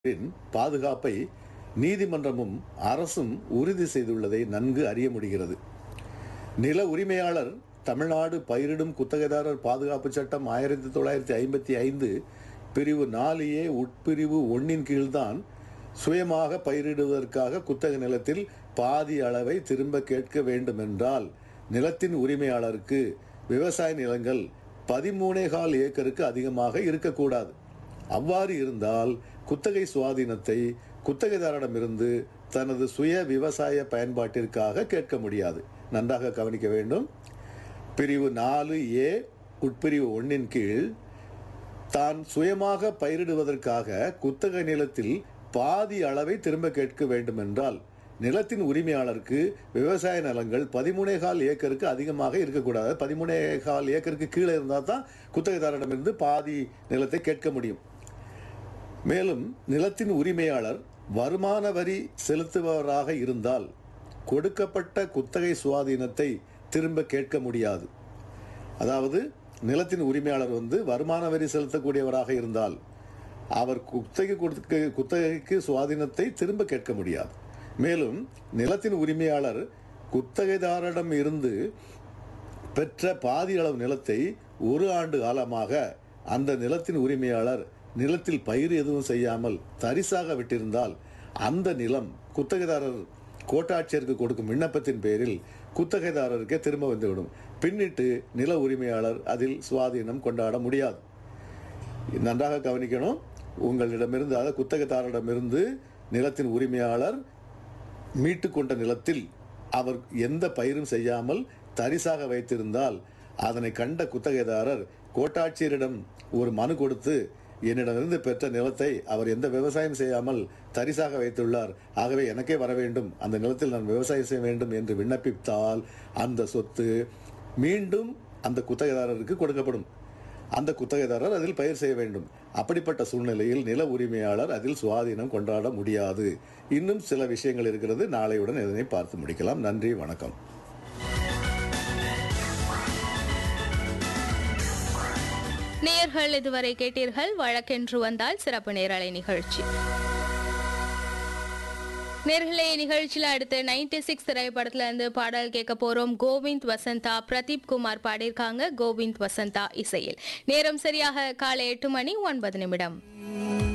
இன் பாதுகாப்பை நீதிமன்றமும் அரசும் உறுதி செய்துள்ளதை நன்கு அறிய முடிகிறது நில உரிமையாளர் தமிழ்நாடு பயிரிடும் குத்தகைதாரர் பாதுகாப்பு சட்டம் ஆயிரத்தி தொள்ளாயிரத்தி ஐம்பத்தி ஐந்து பிரிவு நாலு ஏ உட்பிரிவு ஒன்னின் கீழ்தான் சுயமாக பயிரிடுவதற்காக குத்தகை நிலத்தில் பாதி அளவை திரும்ப கேட்க வேண்டுமென்றால் நிலத்தின் உரிமையாளருக்கு விவசாய நிலங்கள் பதிமூணே கால் ஏக்கருக்கு அதிகமாக இருக்கக்கூடாது அவ்வாறு இருந்தால் குத்தகை சுவாதீனத்தை குத்தகைதாரிடமிருந்து தனது சுய விவசாய பயன்பாட்டிற்காக கேட்க முடியாது நன்றாக கவனிக்க வேண்டும் பிரிவு நாலு ஏ உட்பிரிவு ஒன்றின் கீழ் தான் சுயமாக பயிரிடுவதற்காக குத்தகை நிலத்தில் பாதி அளவை திரும்ப கேட்க வேண்டுமென்றால் நிலத்தின் உரிமையாளருக்கு விவசாய நிலங்கள் பதிமூணே கால் ஏக்கருக்கு அதிகமாக இருக்கக்கூடாது பதிமூணே கால் ஏக்கருக்கு கீழே இருந்தால் தான் குத்தகைதாரிடமிருந்து பாதி நிலத்தை கேட்க முடியும் மேலும் நிலத்தின் உரிமையாளர் வருமான வரி செலுத்துபவராக இருந்தால் கொடுக்கப்பட்ட குத்தகை சுவாதீனத்தை திரும்ப கேட்க முடியாது அதாவது நிலத்தின் உரிமையாளர் வந்து வருமான வரி செலுத்தக்கூடியவராக இருந்தால் அவர் குத்தகை கொடுக்க குத்தகைக்கு சுவாதீனத்தை திரும்ப கேட்க முடியாது மேலும் நிலத்தின் உரிமையாளர் குத்தகைதாரிடம் இருந்து பெற்ற பாதி அளவு நிலத்தை ஒரு ஆண்டு காலமாக அந்த நிலத்தின் உரிமையாளர் நிலத்தில் பயிர் எதுவும் செய்யாமல் தரிசாக விட்டிருந்தால் அந்த நிலம் குத்தகைதாரர் கோட்டாட்சியருக்கு கொடுக்கும் விண்ணப்பத்தின் பேரில் குத்தகைதாரருக்கே திரும்ப வந்துவிடும் பின்னிட்டு நில உரிமையாளர் அதில் சுவாதீனம் கொண்டாட முடியாது நன்றாக கவனிக்கணும் உங்களிடமிருந்து அதாவது குத்தகைதாரரிடமிருந்து நிலத்தின் உரிமையாளர் மீட்டு கொண்ட நிலத்தில் அவர் எந்த பயிரும் செய்யாமல் தரிசாக வைத்திருந்தால் அதனை கண்ட குத்தகைதாரர் கோட்டாட்சியரிடம் ஒரு மனு கொடுத்து என்னிடமிருந்து பெற்ற நிலத்தை அவர் எந்த விவசாயம் செய்யாமல் தரிசாக வைத்துள்ளார் ஆகவே எனக்கே வர வேண்டும் அந்த நிலத்தில் நான் விவசாயம் செய்ய வேண்டும் என்று விண்ணப்பித்தால் அந்த சொத்து மீண்டும் அந்த குத்தகைதாரருக்கு கொடுக்கப்படும் அந்த குத்தகைதாரர் அதில் பயிர் செய்ய வேண்டும் அப்படிப்பட்ட சூழ்நிலையில் நில உரிமையாளர் அதில் சுவாதீனம் கொண்டாட முடியாது இன்னும் சில விஷயங்கள் இருக்கிறது நாளையுடன் இதனை பார்த்து முடிக்கலாம் நன்றி வணக்கம் நேயர்கள் இதுவரை கேட்டீர்கள் வழக்கென்று வந்தால் சிறப்பு நேரலை நிகழ்ச்சி நேர்களே நிகழ்ச்சியில் அடுத்து நைன்டி சிக்ஸ் திரைப்படத்துல இருந்து பாடல் கேட்க போறோம் கோவிந்த் வசந்தா பிரதீப் குமார் பாடியிருக்காங்க கோவிந்த் வசந்தா இசையில் நேரம் சரியாக காலை எட்டு மணி ஒன்பது நிமிடம்